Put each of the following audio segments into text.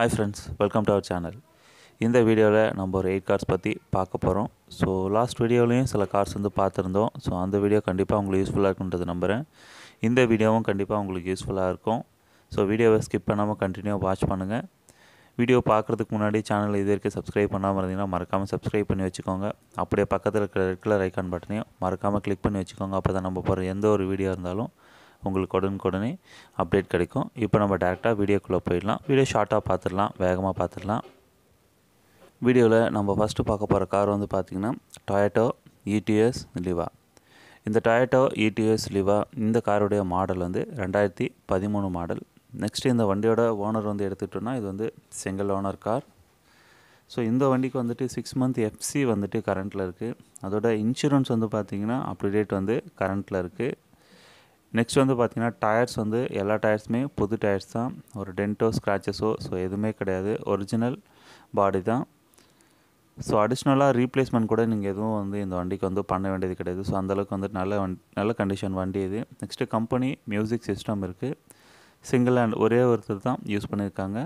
hi friends welcome to our channel இந்த வீடியோவில் நம்ம ஒரு எயிட் கார்ஸ் பற்றி பார்க்க போகிறோம் ஸோ லாஸ்ட் வீடியோலையும் சில கார்ஸ் வந்து பார்த்துருந்தோம் ஸோ அந்த வீடியோ கண்டிப்பாக உங்களுக்கு யூஸ்ஃபுல்லாக இருக்குன்றது நம்புகிறேன் இந்த வீடியோவும் கண்டிப்பாக உங்களுக்கு யூஸ்ஃபுல்லாக இருக்கும் ஸோ வீடியோவை ஸ்கிப் பண்ணாமல் கண்டினியூ வாட்ச் பண்ணுங்கள் வீடியோ பார்க்குறதுக்கு முன்னாடி சேனல் இது வரைக்கும் சப்ஸ்கிரைப் பண்ணாமல் இருந்தீங்கன்னா மறக்காமல் சப்ஸ்கிரைப் பண்ணி வச்சுக்கோங்க அப்படியே பக்கத்தில் இருக்கிற ரெகுலர் ஐக்கான் பட்டனையும் மறக்காமல் கிளிக் பண்ணி வச்சுக்கோங்க அப்போ தான் நம்ம போகிற எந்த ஒரு வீடியோ இருந்தாலும் உங்களுக்கு உடனுக்குடனே அப்டேட் கிடைக்கும் இப்போ நம்ம டேரெக்டாக வீடியோக்குள்ளே போயிடலாம் வீடியோ ஷார்ட்டாக பார்த்துடலாம் வேகமாக பார்த்துடலாம் வீடியோவில் நம்ம ஃபஸ்ட்டு பார்க்க போகிற கார் வந்து பார்த்திங்கன்னா டொயட்டோ இடிஎஸ் லிவா இந்த டொயட்டோ இடிஎஸ் லிவா இந்த காருடைய மாடல் வந்து ரெண்டாயிரத்தி பதிமூணு மாடல் நெக்ஸ்ட் இந்த வண்டியோட ஓனர் வந்து எடுத்துகிட்டோன்னா இது வந்து சிங்கிள் ஓனர் கார் ஸோ இந்த வண்டிக்கு வந்துட்டு சிக்ஸ் மந்த் எஃப்சி வந்துட்டு கரண்ட்டில் இருக்குது அதோட இன்சூரன்ஸ் வந்து பார்த்திங்கன்னா அப் டேட் வந்து கரண்ட்டில் இருக்குது நெக்ஸ்ட் வந்து பார்த்திங்கன்னா டயர்ஸ் வந்து எல்லா டயர்ஸுமே புது டயர்ஸ் தான் ஒரு டென்ட்டோ ஸ்க்ராச்சஸோ ஸோ எதுவுமே கிடையாது ஒரிஜினல் பாடி தான் ஸோ அடிஷ்னலாக ரீப்ளேஸ்மெண்ட் கூட நீங்கள் எதுவும் வந்து இந்த வண்டிக்கு வந்து பண்ண வேண்டியது கிடையாது ஸோ அந்தளவுக்கு வந்து நல்ல வண்டி நல்ல கண்டிஷன் வண்டி இது நெக்ஸ்ட்டு கம்பெனி மியூசிக் சிஸ்டம் இருக்குது சிங்கிள் ஹேண்ட் ஒரே ஒருத்தர் தான் யூஸ் பண்ணியிருக்காங்க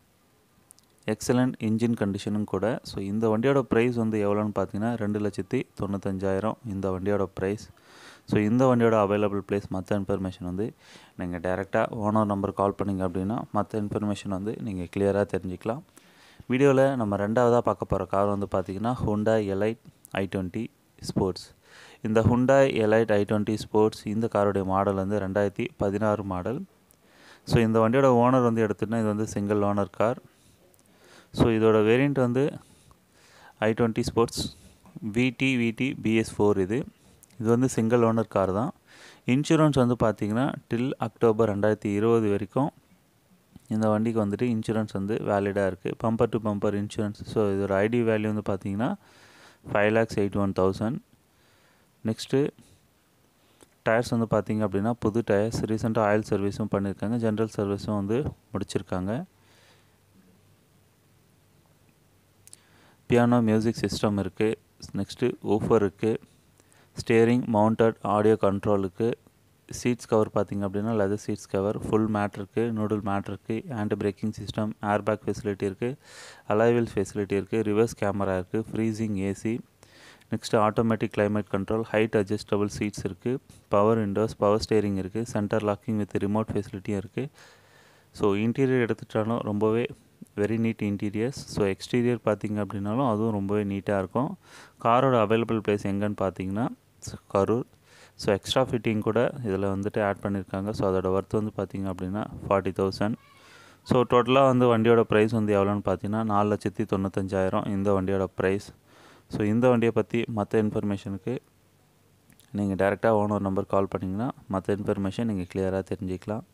எக்ஸலண்ட் இன்ஜின் கண்டிஷனும் கூட ஸோ இந்த வண்டியோட ப்ரைஸ் வந்து எவ்வளோன்னு பார்த்தீங்கன்னா ரெண்டு லட்சத்தி தொண்ணூத்தஞ்சாயிரம் இந்த வண்டியோட ப்ரைஸ் ஸோ இந்த வண்டியோட அவைலபிள் ப்ளேஸ் மற்ற இன்ஃபர்மேஷன் வந்து நீங்கள் டேரெக்டாக ஓனர் நம்பர் கால் பண்ணிங்க அப்படின்னா மற்ற இன்ஃபர்மேஷன் வந்து நீங்கள் கிளியராக தெரிஞ்சுக்கலாம் வீடியோவில் நம்ம ரெண்டாவதாக பார்க்க போகிற கார் வந்து பார்த்திங்கன்னா Hyundai Elite I twenty sports இந்த Hyundai Elite I twenty sports இந்த காருடைய மாடல் வந்து ரெண்டாயிரத்தி பதினாறு மாடல் ஸோ இந்த வண்டியோட ஓனர் வந்து எடுத்துகிட்டா இது வந்து சிங்கிள் ஓனர் கார் ஸோ இதோட வேரியண்ட் வந்து ஐ டுவெண்ட்டி ஸ்போர்ட்ஸ் விடி விடி பிஎஸ் ஃபோர் இது இது வந்து சிங்கிள் ஓனர் கார் தான் இன்சூரன்ஸ் வந்து பார்த்திங்கன்னா டில் அக்டோபர் ரெண்டாயிரத்தி இருபது வரைக்கும் இந்த வண்டிக்கு வந்துட்டு இன்சூரன்ஸ் வந்து வேலிடாக இருக்குது bumper to bumper insurance so இதோட ஐடி வேல்யூ வந்து பார்த்திங்கன்னா five lakhs eighty one thousand next tyres வந்து பார்த்திங்க அப்படின்னா புது டயர்ஸ் ரீசெண்டாக ஆயில் சர்வீஸும் பண்ணியிருக்காங்க ஜென்ரல் சர்வீஸும் வந்து முடிச்சிருக்காங்க பியானோ மியூசிக் சிஸ்டம் இருக்குது நெக்ஸ்ட்டு ஊஃபர் இருக்குது ஸ்டேரிங் மவுண்டட் ஆடியோ கண்ட்ரோலுக்கு சீட்ஸ் கவர் பார்த்திங்க அப்படின்னா leather seats cover full mat இருக்குது நூடுல் மேட் இருக்குது hand braking system air bag facility இருக்குது அலைவில் ஃபெசிலிட்டி இருக்குது ரிவர்ஸ் கேமரா இருக்குது freezing AC next automatic climate control height adjustable seats இருக்குது power windows power steering இருக்குது centre locking with remote ஃபெசிலிட்டியும் இருக்குது so interior எடுத்துட்டாலும் ரொம்பவே very neat interiors so exterior பார்த்திங்க அப்படின்னாலும் அதுவும் ரொம்பவே நீட்டாக இருக்கும் காரோட அவைலபிள் ப்ளேஸ் எங்கன்னு பார்த்தீங்கன்னா கரூர் ஸோ எக்ஸ்ட்ரா ஃபிட்டிங் கூட இதில் வந்துட்டு ஆட் பண்ணியிருக்காங்க ஸோ அதோட ஒர்த் வந்து பார்த்திங்க அப்படின்னா ஃபார்ட்டி தௌசண்ட் ஸோ டோட்டலாக வந்து வண்டியோட ப்ரைஸ் வந்து எவ்வளோன்னு பார்த்தீங்கன்னா நாலு லட்சத்தி தொண்ணூத்தஞ்சாயிரம் இந்த வண்டியோட ப்ரைஸ் ஸோ இந்த வண்டியை பற்றி மற்ற இன்ஃபர்மேஷனுக்கு நீங்கள் டேரெக்டாக ஓனர் நம்பர் கால் பண்ணிங்கன்னா மற்ற இன்ஃபர்மேஷன் நீங்கள் கிளியராக தெரிஞ்சிக்கலாம்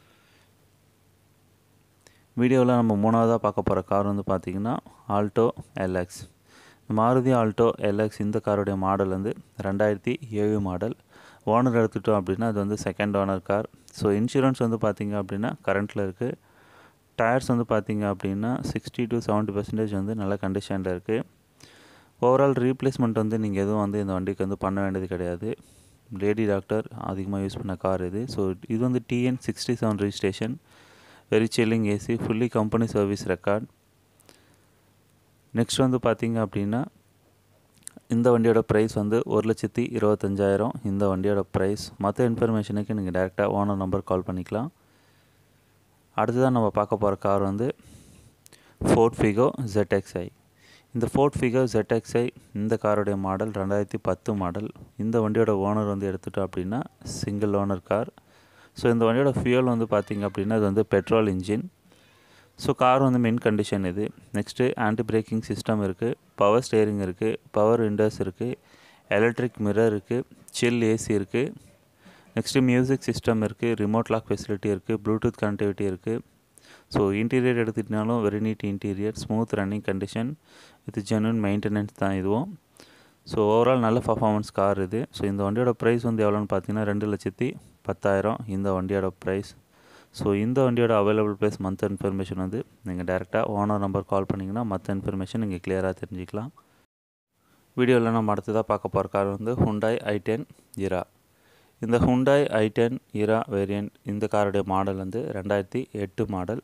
வீடியோவில் நம்ம மூணாவதாக பார்க்க போகிற கார் வந்து பார்த்திங்கன்னா Alto LX Maruti Alto LX இந்த காருடைய மாடல் வந்து ரெண்டாயிரத்தி ஏழு மாடல் ஓனர் எடுத்துட்டோம் அப்படின்னா அது வந்து second owner car so insurance வந்து பார்த்திங்க அப்படின்னா கரண்ட்டில் இருக்குது டயர்ஸ் வந்து பார்த்திங்க அப்படின்னா சிக்ஸ்டி டு செவன்ட்டி பர்சன்டேஜ் வந்து நல்ல கண்டிஷனில் இருக்குது ஓவரால் ரீப்ளேஸ்மெண்ட் வந்து நீங்கள் எதுவும் வந்து இந்த வண்டிக்கு வந்து பண்ண வேண்டியது கிடையாது லேடி டாக்டர் அதிகமாக யூஸ் பண்ண கார் இது ஸோ இது வந்து TN sixty seven registration very chilling AC fully company service record next வந்து பார்த்திங்க அப்படின்னா இந்த வண்டியோட ப்ரைஸ் வந்து ஒரு லட்சத்தி இருபத்தஞ்சாயிரம் இந்த வண்டியோட ப்ரைஸ் மற்ற இன்ஃபர்மேஷனுக்கு நீங்கள் டேரெக்டாக ஓனர் நம்பர் கால் பண்ணிக்கலாம் அடுத்ததாக நம்ம பார்க்க போகிற கார் வந்து ஃபோர்ட் ஃபிகோ ZXi இந்த ஃபோர்ட் ஃபிகோ ZXi இந்த காரோடைய மாடல் ரெண்டாயிரத்தி பத்து மாடல் இந்த வண்டியோட ஓனர் வந்து எடுத்துட்டோம் அப்படின்னா சிங்கிள் ஓனர் கார் ஸோ இந்த வண்டியோட ஃபியூல் வந்து பார்த்திங்க அப்படின்னா இது வந்து பெட்ரோல் இன்ஜின் ஸோ கார் வந்து மின் கண்டிஷன் இது நெக்ஸ்ட்டு ஆன்டி பிரேக்கிங் சிஸ்டம் இருக்குது பவர் ஸ்டேரிங் இருக்குது பவர் விண்டோஸ் இருக்குது எலக்ட்ரிக் மிரர் இருக்குது சில் ஏசி இருக்குது நெக்ஸ்ட்டு மியூசிக் சிஸ்டம் இருக்குது ரிமோட் லாக் ஃபெசிலிட்டி இருக்குது ப்ளூடூத் கனெக்டிவிட்டி இருக்குது ஸோ இன்டீரியர் எடுத்துக்கிட்டாலும் very neat interior smooth running condition with genuine maintenance தான் இதுவும் ஸோ ஓவரால் நல்ல பர்ஃபார்மன்ஸ் கார் இது ஸோ இந்த வண்டியோட ப்ரைஸ் வந்து எவ்வளோன்னு பார்த்தீங்கன்னா ரெண்டு லட்சத்தி பத்தாயிரம் இந்த வண்டியோட ப்ரைஸ் ஸோ இந்த வண்டியோட அவைலபிள் ப்ளேஸ் மற்ற இன்ஃபர்மேஷன் வந்து நீங்கள் டேரெக்டாக ஓனர் நம்பர் கால் பண்ணிங்கன்னா மற்ற இன்ஃபர்மேஷன் நீங்கள் கிளியராக தெரிஞ்சுக்கலாம் வீடியோவில் நம்ம அடுத்ததாக பார்க்க போகிற கார் வந்து ஹுண்டாய் ஐ டென் இரா இந்த Hyundai i ten Era variant இந்த காருடைய மாடல் வந்து ரெண்டாயிரத்தி எட்டு மாடல்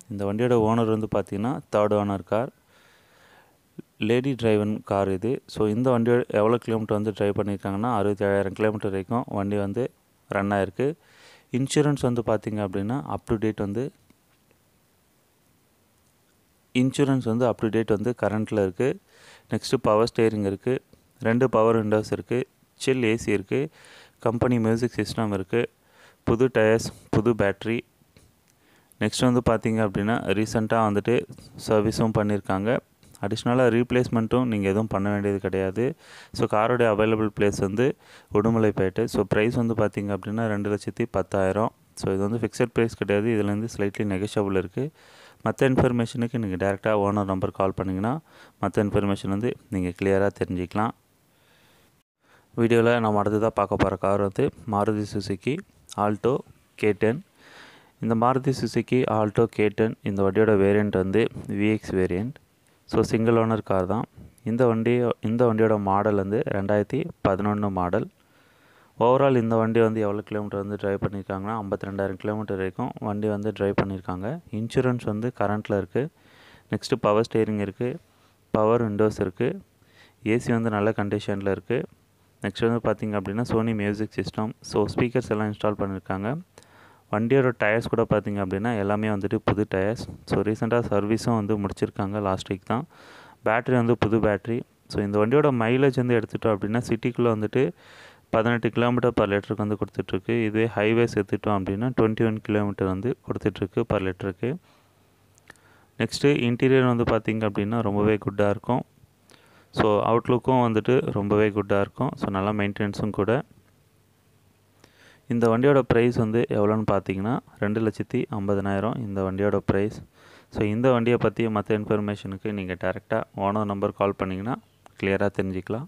இந்த வண்டியோட ஓனர் வந்து பார்த்திங்கன்னா third owner car lady driven car இது ஸோ இந்த வண்டியோட எவ்வளோ கிலோமீட்டர் வந்து ட்ரைவ் பண்ணியிருக்காங்கன்னா அறுபத்தேழாயிரம் கிலோமீட்டர் வரைக்கும் வண்டி வந்து ரன் ஆயிருக்கு இன்சூரன்ஸ் வந்து பார்த்திங்க அப்படின்னா அப் டு டேட் வந்து இன்சூரன்ஸ் வந்து அப் டு டேட் வந்து கரண்ட்டில் இருக்குது நெக்ஸ்ட்டு பவர் ஸ்டேரிங் இருக்குது ரெண்டு பவர் விண்டோஸ் இருக்குது சில் ஏசி இருக்குது கம்பெனி மியூசிக் சிஸ்டம் இருக்குது புது டயர்ஸ் புது பேட்ரி நெக்ஸ்ட் வந்து பார்த்திங்க அப்படின்னா ரீசெண்டாக வந்துட்டு சர்வீஸும் பண்ணியிருக்காங்க அடிஷ்னலாக ரீப்ளேஸ்மெண்ட்டும் நீங்கள் எதுவும் பண்ண வேண்டியது கிடையாது ஸோ காரோடைய அவைலபிள் பிளேஸ் வந்து உடுமலைப்பேட்டு ஸோ ப்ரைஸ் வந்து பார்த்திங்க அப்படின்னா ரெண்டு லட்சத்தி பத்தாயிரம் ஸோ இது வந்து ஃபிக்ஸட் ப்ரைஸ் கிடையாது இதுலேருந்து ஸ்லைட்லி நெகஷபிள் இருக்குது மற்ற இன்ஃபர்மேஷனுக்கு நீங்கள் டேரெக்டாக ஓனர் நம்பர் கால் பண்ணிங்கன்னா மற்ற இன்ஃபர்மேஷன் வந்து நீங்கள் கிளியராக தெரிஞ்சுக்கலாம் வீடியோவில் நம்ம அடுத்ததாக பார்க்க போகிற கார் வந்து Maruti Suzuki Alto K ten இந்த Maruti Suzuki Alto K ten இந்த வண்டியோட வேரியண்ட் வந்து VX variant so single owner car தான் இந்த வண்டி இந்த வண்டியோட மாடல் வந்து ரெண்டாயிரத்தி பதினொன்று மாடல் ஓவரால் இந்த வண்டி வந்து எவ்வளோ கிலோமீட்டர் வந்து ட்ரைவ் பண்ணியிருக்காங்கன்னா ஐம்பத்தி ரெண்டாயிரம் கிலோமீட்டர் வரைக்கும் வண்டி வந்து ட்ரைவ் பண்ணியிருக்காங்க இன்சூரன்ஸ் வந்து கரண்ட்டில் இருக்குது நெக்ஸ்ட்டு பவர் ஸ்டேரிங் இருக்குது பவர் விண்டோஸ் இருக்குது ஏசி வந்து நல்ல கண்டிஷனில் இருக்குது நெக்ஸ்ட் வந்து பார்த்திங்க அப்படின்னா Sony music system so speakers எல்லாம் இன்ஸ்டால் பண்ணியிருக்காங்க வண்டியோட டயர்ஸ் கூட பார்த்திங்க அப்படின்னா எல்லாமே வந்துட்டு புது டயர்ஸ் ஸோ ரீசெண்டாக சர்வீஸும் வந்து முடிச்சிருக்காங்க லாஸ்ட் வீக் தான் பேட்ரி வந்து புது பேட்ரி ஸோ இந்த வண்டியோட மைலேஜ் வந்து எடுத்துட்டோம் அப்படின்னா சிட்டிக்குள்ளே வந்துட்டு பதினெட்டு கிலோமீட்டர் பர் லிட்டருக்கு வந்து கொடுத்துட்ருக்கு இதுவே ஹைவேஸ் எடுத்துட்டோம் அப்படின்னா டுவெண்ட்டி ஒன் கிலோமீட்டர் வந்து கொடுத்துட்ருக்கு பர் லிட்டருக்கு நெக்ஸ்ட்டு இன்டீரியர் வந்து பார்த்திங்க அப்படின்னா ரொம்பவே குட்டாக இருக்கும் ஸோ அவுட்லுக்கும் வந்துட்டு ரொம்பவே குட்டாக இருக்கும் ஸோ நல்லா மெயின்டெனன்ஸும் கூட இந்த வண்டியோட ப்ரைஸ் வந்து எவ்வளோன்னு பார்த்தீங்கன்னா ரெண்டு லட்சத்தி ஐம்பதனாயிரம் இந்த வண்டியோட ப்ரைஸ் ஸோ இந்த வண்டியை பற்றி மற்ற இன்ஃபர்மேஷனுக்கு நீங்கள் டேரெக்டாக ஓனர் நம்பர் கால் பண்ணிங்கன்னா கிளியராக தெரிஞ்சுக்கலாம்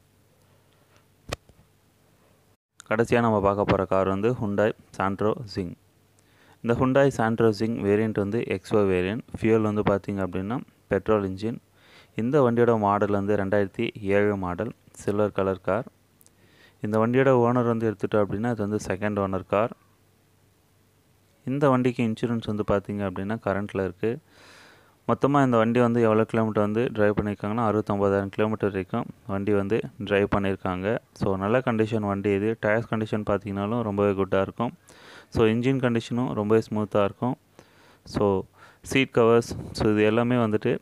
கடைசியாக நம்ம பார்க்க போகிற கார் வந்து ஹுண்டாய் சாண்ட்ரோ ஜிங் இந்த ஹுண்டாய் சாண்ட்ரோ ஜிங் வேரியண்ட் வந்து எக்ஸோ வேரியண்ட் ஃபியூல் வந்து பார்த்திங்க அப்படின்னா பெட்ரோல் இன்ஜின் இந்த வண்டியோட மாடல் வந்து ரெண்டாயிரத்தி ஏழு மாடல் சில்வர் கலர் கார் இந்த வண்டியோட ஓனர் வந்து எடுத்துட்டோம் அப்படின்னா இது வந்து செகண்ட் ஓனர் கார் இந்த வண்டிக்கு இன்சூரன்ஸ் வந்து பார்த்திங்க அப்படின்னா கரண்ட்டில் இருக்குது மொத்தமாக இந்த வண்டி வந்து எவ்வளோ கிலோமீட்டர் வந்து ட்ரைவ் பண்ணியிருக்காங்கன்னா அறுபத்தொம்பதாயிரம் கிலோமீட்டர் வரைக்கும் வண்டி வந்து ட்ரைவ் பண்ணியிருக்காங்க ஸோ நல்ல கண்டிஷன் வண்டி இது டயர்ஸ் கண்டிஷன் பார்த்திங்கனாலும் ரொம்பவே குட்டாக இருக்கும் ஸோ இன்ஜின் கண்டிஷனும் ரொம்பவே ஸ்மூத்தாக இருக்கும் ஸோ சீட் கவர்ஸ் ஸோ இது எல்லாமே வந்துட்டு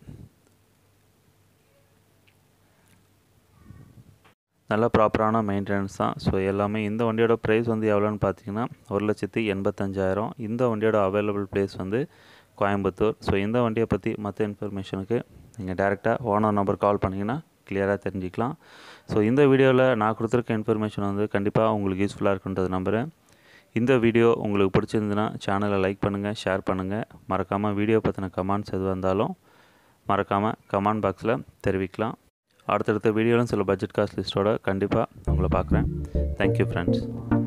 நல்ல ப்ராப்பரான மெயின்டெனன்ஸ் தான் ஸோ எல்லாமே இந்த வண்டியோட ப்ரைஸ் வந்து எவ்வளோன்னு பார்த்தீங்கன்னா ஒரு லட்சத்தி எண்பத்தஞ்சாயிரம் இந்த வண்டியோட அவைலபிள் ப்ளேஸ் வந்து கோயம்புத்தூர் ஸோ இந்த வண்டியை பற்றி மற்ற இன்ஃபர்மேஷனுக்கு நீங்கள் டேரெக்டாக ஓனர் நம்பர் கால் பண்ணிங்கன்னா கிளியராக தெரிஞ்சுக்கலாம் ஸோ இந்த வீடியோவில் நான் கொடுத்துருக்க இன்ஃபர்மேஷன் வந்து கண்டிப்பாக உங்களுக்கு யூஸ்ஃபுல்லாக இருக்குன்றது நம்புகிறேன் இந்த வீடியோ உங்களுக்கு பிடிச்சிருந்துன்னா சேனலை லைக் பண்ணுங்கள் ஷேர் பண்ணுங்கள் மறக்காமல் வீடியோ பற்றின கமெண்ட்ஸ் எது வந்தாலும் மறக்காமல் கமெண்ட் பாக்ஸில் தெரிவிக்கலாம் அடுத்தடுத்த வீடியோலும் சில பட்ஜெட் காஸ்ட் லிஸ்ட்டோட கண்டிப்பாக உங்களை பார்க்குறேன் தேங்க்யூ ஃப்ரெண்ட்ஸ்